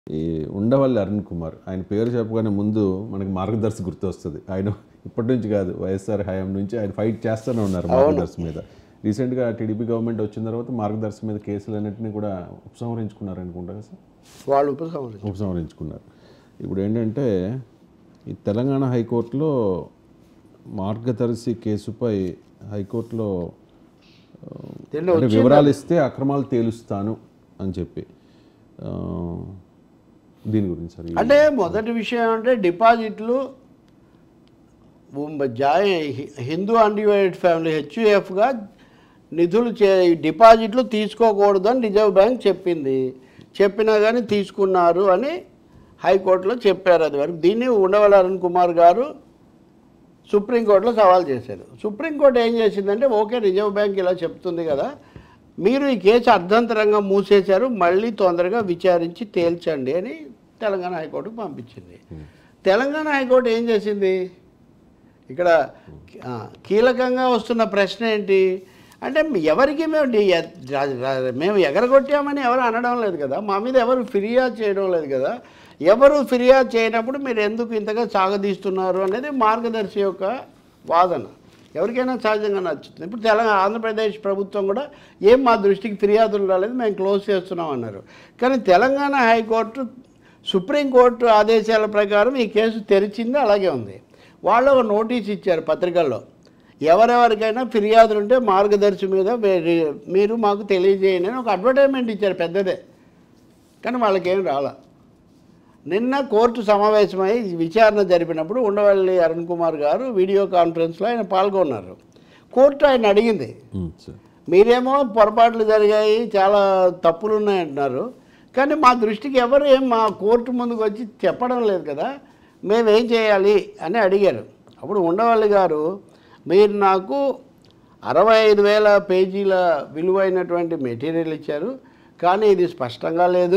ఈ ఉండవల్లి అరుణ్ కుమార్ ఆయన పేరు చెప్పగానే ముందు మనకి మార్గదర్శి గుర్తొస్తుంది ఆయన ఇప్పటి నుంచి కాదు వైఎస్ఆర్ హయాం నుంచి ఆయన ఫైట్ చేస్తూనే ఉన్నారు మార్గదర్శి మీద రీసెంట్గా టీడీపీ గవర్నమెంట్ వచ్చిన తర్వాత మార్గదర్శి మీద కేసులన్నింటినీ కూడా ఉపసంహరించుకున్నారు అనుకుంటా కదా సార్ వాళ్ళు ఉపసంహరించారు ఉపసంహరించుకున్నారు ఇప్పుడు ఏంటంటే ఈ తెలంగాణ హైకోర్టులో మార్గదర్శి కేసుపై హైకోర్టులో ఆ, దీన్ని అంటే వివరాలు ఇస్తే అక్రమాలు తేలుస్తాను అని చెప్పి ఆ, దీని గురించి సార్ ఈ- అంటే మొదటి విషయం అంటే డిపాజిట్లు ఉమ్ జాయ్ హి- హిందూ అన్డివైడెడ్ ఫ్యామిలీ హెచ్యుఎఫ్గా నిధులు చే డిపాజిట్లు తీసుకోకూడదు అని రిజర్వ్ బ్యాంక్ చెప్పింది చెప్పినా కానీ తీసుకున్నారు అని హైకోర్టులో చెప్పారు అది వరకు దీన్ని ఉండవల్లి అరుణ్ కుమార్ గారు సుప్రీంకోర్టులో సవాల్ చేశారు సుప్రీంకోర్టు ఏం చేసిందంటే ఓకే రిజర్వ్ బ్యాంక్ ఇలా చెప్తుంది కదా మీరు ఈ కేసు అర్ధంతరంగా మూసేశారు మళ్ళీ తొందరగా విచారించి తేల్చండి అని తెలంగాణ హైకోర్టుకు పంపించింది తెలంగాణ హైకోర్టు ఏం చేసింది ఇక్కడ ఆ, కీలకంగా వస్తున్న ప్రశ్న ఏంటి అంటే ఎవరికి మేము డి- రా- రా- మేము ఎగరగొట్టామని ఎవరు అనడం లేదు కదా మా మీద ఎవరు ఫిర్యాదు చేయడం లేదు కదా ఎవరు ఫిర్యాదు చేయనప్పుడు మీరు ఎందుకు ఇంతగా సాగదీస్తున్నారు అనేది మార్గదర్శి యొక్క వాదన ఎవరికైనా సహజంగా నచ్చుతుంది ఇప్పుడు తెలంగాణ ఆంధ్రప్రదేశ్ ప్రభుత్వం కూడా ఏం మా దృష్టికి ఫిర్యాదులు రాలేదు మేము క్లోజ్ చేస్తున్నాం అన్నారు కానీ తెలంగాణ హైకోర్టు సుప్రీంకోర్టు ఆదేశాల ప్రకారం ఈ కేసు తెరిచింది అలాగే ఉంది వాళ్ళు ఒక నోటీస్ ఇచ్చారు పత్రికల్లో ఎవరెవరికైనా ఫిర్యాదులు ఉంటే మార్గదర్శి మీద వే- మీరు మాకు తెలియజేయండి అని ఒక అడ్వర్టైజ్మెంట్ ఇచ్చారు పెద్దదే కానీ వాళ్ళకేం రాలా నిన్న కోర్టు సమావేశమై విచారణ జరిపినప్పుడు ఉండవల్లి అరుణ్ కుమార్ గారు వీడియో కాన్ఫరెన్స్లో ఆయన పాల్గొన్నారు కోర్టు ఆయన అడిగింది ఉమ్, సార్ మీరేమో పొరపాట్లు జరిగాయి చాలా తప్పులు ఉన్నాయంటున్నారు కానీ మా దృష్టికి ఎవరు ఏం మా కోర్టు ముందుకు వచ్చి చెప్పడం లేదు కదా మేమేం చేయాలి అని అడిగారు అప్పుడు ఉండవల్లి గారు మీరు నాకు అరవై ఐదు వేల పేజీల విలువైనటువంటి మెటీరియల్ ఇచ్చారు కానీ ఇది స్పష్టంగా లేదు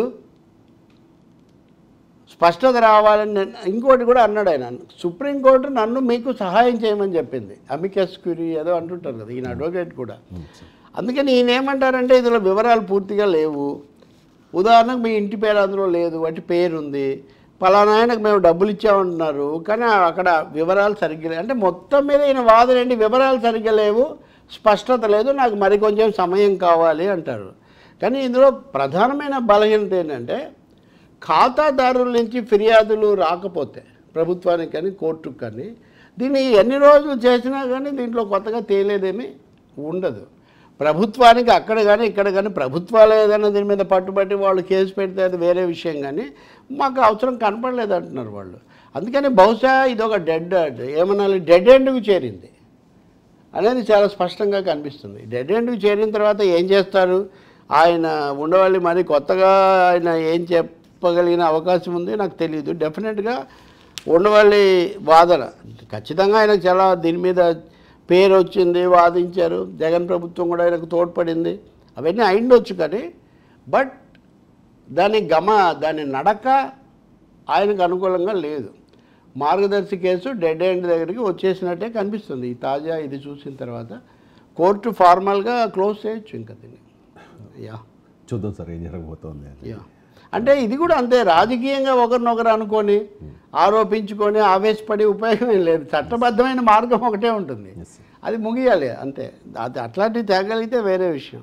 స్పష్టత రావాలని నేను- ఇంకోటి కూడా అన్నాడు ఆయన సుప్రీంకోర్టు నన్ను మీకు సహాయం చేయమని చెప్పింది అమికస్ క్యూరీ ఏదో అంటుంటారు కదా ఈయన అడ్వకేట్ కూడా అందుకని ఈయన ఏమంటారంటే ఇందులో వివరాలు పూర్తిగా లేవు ఉదాహరణకు మీ ఇంటి పేరు అందులో లేదు వాటి పేరు ఉంది పలానా ఆయనకు మేము డబ్బులు ఇచ్చామంటున్నారు కానీ అక్కడ వివరాలు సరిగ్గా లేవు అంటే మొత్తం మీద ఈయన వాదన ఏంటి వివరాలు సరిగ్గా లేవు స్పష్టత లేదు నాకు మరి కొంచెం సమయం కావాలి అంటారు కానీ ఇందులో ప్రధానమైన బలహీనత ఏంటంటే ఖాతాదారుల నుంచి ఫిర్యాదులు రాకపోతే ప్రభుత్వానికి కానీ కోర్టుకు కానీ దీన్ని ఎన్ని రోజులు చేసినా కానీ దీంట్లో కొత్తగా తేలేదేమీ ఉండదు ప్రభుత్వానికి అక్కడ కానీ ఇక్కడ కానీ ప్రభుత్వాలు ఏదైనా దీని మీద పట్టుబట్టి వాళ్ళు కేసు పెడితే అది వేరే విషయం కానీ మాకు అవసరం కనపడలేదు అంటున్నారు వాళ్ళు అందుకని బహుశా ఇది ఒక డెడ్ ఏమనాలి డెడ్ ఎండ్కు చేరింది అనేది చాలా స్పష్టంగా కనిపిస్తుంది డెడ్ ఎండ్కి చేరిన తర్వాత ఏం చేస్తారు ఆయన ఉండవాలి మరి కొత్తగా ఆయన ఏం చెప్పగలిగిన అవకాశం ఉంది నాకు తెలియదు డెఫినెట్గా ఉండవల్లి వాదన ఖచ్చితంగా ఆయనకు చాలా దీని మీద పేరు వచ్చింది వాదించారు జగన్ ప్రభుత్వం కూడా ఆయనకు తోడ్పడింది అవన్నీ అయిండొచ్చు కానీ బట్ దాని గమ దాని నడక ఆయనకు అనుకూలంగా లేదు మార్గదర్శి కేసు డెడ్ ఎండ్ దగ్గరికి వచ్చేసినట్టే కనిపిస్తుంది ఈ తాజా ఇది చూసిన తర్వాత కోర్టు ఫార్మల్గా క్లోజ్ చేయొచ్చు ఇంకా దీన్ని యా చూద్దాం సార్ ఏం జరగబోతోంది అని యా అంటే ఇది కూడా అంతే రాజకీయంగా ఒకరినొకరు అనుకొని ఆరోపించుకొని ఆవేశపడి ఉపయోగం ఏం లేదు చట్టబద్ధమైన మార్గం ఒకటే ఉంటుంది Yes, sir. అది ముగియాలి అంతే అది అట్లాంటివి తేగలిగితే వేరే విషయం